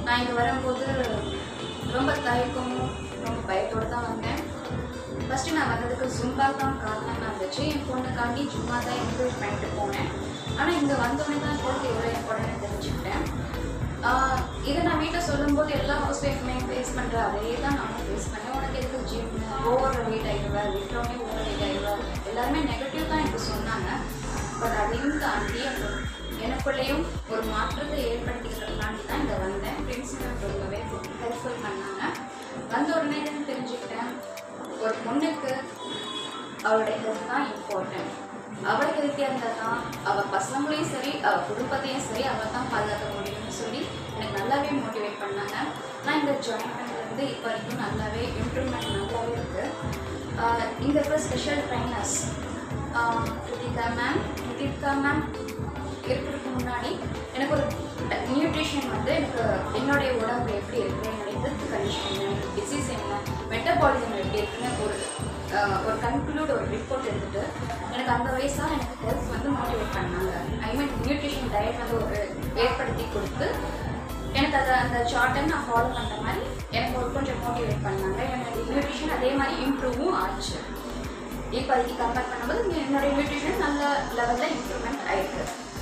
நான் இங்கே வரும்போது ரொம்ப தயக்கமும் ரொம்ப பயத்தோடு தான் வந்தேன் ஃபஸ்ட்டு நான் வந்ததுக்கு ஜும்பா தான் காரணமாக இருந்துச்சு என் பொண்ணுக்காண்டி சும்மா தான் என்கரேஜ் பண்ணிட்டு போனேன் ஆனால் இங்கே வந்தோடனே தான் ஹெல்த் எவ்வளோ இம்பார்ட்டன் தெரிஞ்சுக்கிட்டேன் ஆஹ் இதை நான் வீட்டில் சொல்லும்போது எல்லா ஹவுஸ் ஒய்ஃப்மே ஃபேஸ் பண்ணுற அதே தான் நானும் ஃபேஸ் பண்ணேன் உனக்கு எதுக்கு ஜிம் ஓவர் வெயிட் ஆகிடுவா விட்டோடனே ஓவர் வெயிட் ஆகிடுவா எல்லாருமே நெகட்டிவ் தான் எனக்கு சொன்னாங்க பட் அதையும் தாண்டி அந்த எனக்குள்ளேயும் ஒரு மாற்றத்தை ஏற்படுத்திக்கிறதுனாண்டி தான் இங்கே வந்தேன் ஃப்ரெண்ட்ஸுங்க ரொம்பவே ஹெல்ப்ஃபுல் பண்ணாங்க வந்த உடனே தான் தெரிஞ்சுக்கிட்டேன் ஒரு பொண்ணுக்கு அவளுடைய ஹெல்த் தான் இம்பார்ட்டன்ட் அவள் ஹெல்த்தியாக இருந்தால் தான் அவள் பசங்களையும் சரி அவள் குடும்பத்தையும் சரி அவள் தான் பாதுகாக்க முடியும்னு சொல்லி எனக்கு நல்லாவே மோட்டிவேட் பண்ணாங்க நான் இந்த ஜாயின் பண்ணதுலேருந்து இப்போ வரைக்கும் நல்லாவே இம்ப்ரூவ்மெண்ட் நல்லாவே இருக்குது இங்கே இருக்கிற special trainers Krithika ma'am Krithika ma'am இருக்கிறதுக்கு முன்னாடி எனக்கு ஒரு நியூட்ரிஷன் வந்து எனக்கு என்னுடைய உடம்பு எப்படி இருக்குது என்னுடைய ஹெல்த் கண்டிஷன் என்ன எனக்கு டிசீஸ் என்ன மெட்டபாலிசம் எப்படி இருக்குன்னு ஒரு ஆஹ், ஒரு கன்க்ளூட் ஒரு ரிப்போர்ட் எடுத்துட்டு எனக்கு அந்த வயசாக எனக்கு ஹெல்த் வந்து மோட்டிவேட் பண்ணாங்க ஐ மீன் நியூட்ரிஷன் டயட் வந்து ஒரு ஏற்படுத்தி கொடுத்து எனக்கு அதை அந்த சார்ட்டை நான் ஃபாலோ பண்ணுற மாதிரி எனக்கு ஒரு கொஞ்சம் மோட்டிவேட் பண்ணாங்க என்னோட நியூட்ரிஷன் அதே மாதிரி இம்ப்ரூவும் ஆச்சு இப்போ அதுக்கு கம்பேர் பண்ணும்போது இங்க என்னோட நியூட்ரிஷன் நல்ல லெவலில் இம்ப்ரூவ்மெண்ட் ஆயிருக்கு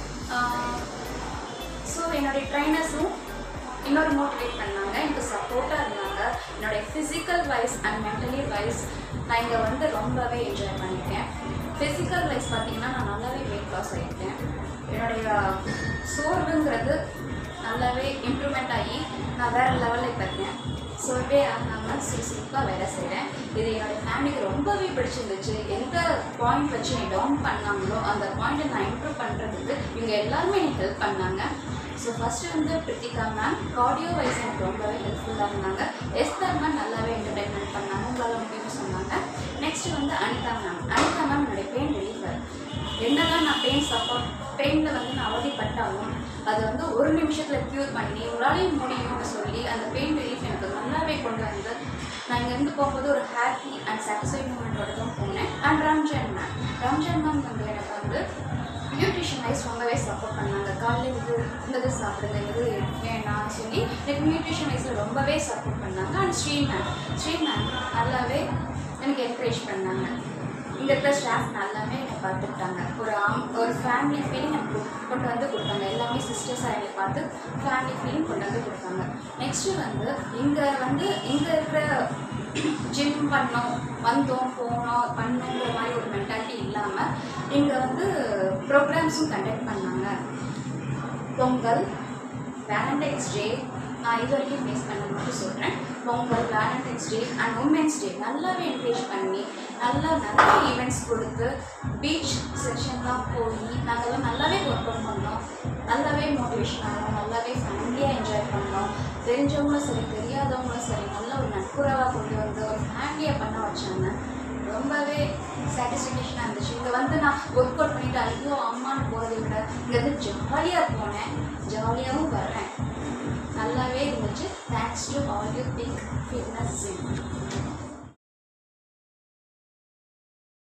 ஸோ என்னுடைய ட்ரைனர்ஸும் இன்னொரு மோட்டிவேட் பண்ணாங்க எனக்கு சப்போர்ட்டாக இருந்தாங்க என்னுடைய physical wise and mentally wise நான் இங்கே வந்து ரொம்பவே என்ஜாய் பண்ணியிருக்கேன் ஃபிசிக்கல் வைஸ் பார்த்தீங்கன்னா நான் நல்லாவே வெயிட் லாஸ் ஆகியிருக்கேன் என்னுடைய சோர்வுங்கிறது நல்லாவே இம்ப்ரூவ்மெண்ட் ஆகி நான் வேறு லெவலில் இப்போ இருக்கேன் சோர்வே ஆகாமல் சுறுசுறுப்பாக வேலை செய்கிறேன் இது என்னோட ஃபேமிலிக்கு ரொம்பவே பிடிச்சிருந்துச்சு எந்த பாயிண்ட் வச்சு நீ டவுன் பண்ணாங்களோ அந்த பாயிண்ட்டை நான் இம்ப்ரூவ் பண்ணுறதுக்கு இவங்க எல்லாருமே எனக்கு ஹெல்ப் பண்ணாங்க ஸோ ஃபஸ்ட்டு வந்து பிரித்திகா மேம் கார்டியோ வைஸ் எனக்கு ரொம்பவே ஹெல்ப்ஃபுல்லாக இருந்தாங்க எஸ்தர் மேம் நல்லாவே என்டர்டைன்மெண்ட் பண்ணாங்க உங்களால் முடியும்னு சொன்னாங்க நெக்ஸ்ட் வந்து அனிதா மேம் அனிதா மேம் என்னுடைய பெயின் ரிலீஃபர் என்னதான் நான் பெயின் சப்போர்ட் பெயினில் வந்து நான் அவதிப்பட்டாலும் அதை வந்து ஒரு நிமிஷத்தில் க்யூர் பண்ணி உங்களாலையும் முடியும்னு சொல்லி அந்த பெயின் ரிலீஃப் எனக்கு நல்லாவே கொண்டு வந்து நான் இங்கேருந்து போகும்போது ஒரு ஹாப்பி அண்ட் சாட்டிஸ்ஃபைட் மூமெண்ட்டோட தான் போனேன் and Ramzan ma'am Ramzan ma'am வந்து எனக்கு வந்து நியூட்ரிஷன் வைஸ் ரொம்பவே சப்போர்ட் பண்ணாங்க காலையில் இது இந்த இது சாப்பிடுங்க இது வேணாம் சொல்லி எனக்கு நியூட்ரிஷன் வைஸில் ரொம்பவே சப்போர்ட் பண்ணாங்க and Sri ma'am Sri ma'am நல்லாவே எனக்கு என்கரேஜ் பண்ணாங்க இங்கே இருக்கிற ஸ்டாஃப் நல்லாவே என்னை பார்த்துக்கிட்டாங்க ஒரு ஆம் ஒரு ஃபேமிலி ஃபீலிங் எனக்கு கொண்டு வந்து கொடுத்தாங்க எல்லாமே சிஸ்டர்ஸாக என்னை பார்த்து ஃபேமிலி ஃபீலிங் கொண்டு வந்து கொடுத்தாங்க நெக்ஸ்ட்டு வந்து இங்கே வந்து இங்கே இருக்கிற ஜிம் பண்ணோம் வந்தோம் போனோம் பண்ணோங்கிற மாதிரி ஒரு மென்டாலிட்டி இல்லாமல் இங்கே வந்து ப்ரோக்ராம்ஸும் கண்டக்ட் பண்ணாங்க பொங்கல் வேலண்டைன்ஸ் டே நான் இது வரைக்கும் ஃபேஸ் பண்ணது மட்டும் சொல்கிறேன் Pongal valentine's day and women's day நல்லாவே என்கரேஜ் பண்ணி நல்லா நிறைய ஈவெண்ட்ஸ் கொடுத்து பீச் செக்ஷன்லாம் போய் நாங்கள்லாம் நல்லாவே ஒர்க் அவுட் பண்ணோம் நல்லாவே மோட்டிவேஷன் ஆனோம் நல்லாவே ஃபேமிலியாக என்ஜாய் பண்ணோம் தெரிஞ்சவங்களும் சரி தெரியாதவங்களும் சரி நல்ல ஒரு நட்புறவாக கொண்டு வந்து ஒரு ஃபேமிலியாக பண்ண வச்சாங்க ரொம்பவே சாட்டிஸ்ஃபேக்ஷனாக இருந்துச்சு இங்கே வந்து நான் ஒர்க் அவுட் பண்ணிட்டு ஐயோ அம்மான்னு போகிறதை விட இங்கேருந்து ஜாலியாக போனேன் ஜாலியாகவும் வர்றேன் நல்லாவே இருந்துச்சு thanks to all you big fitness gym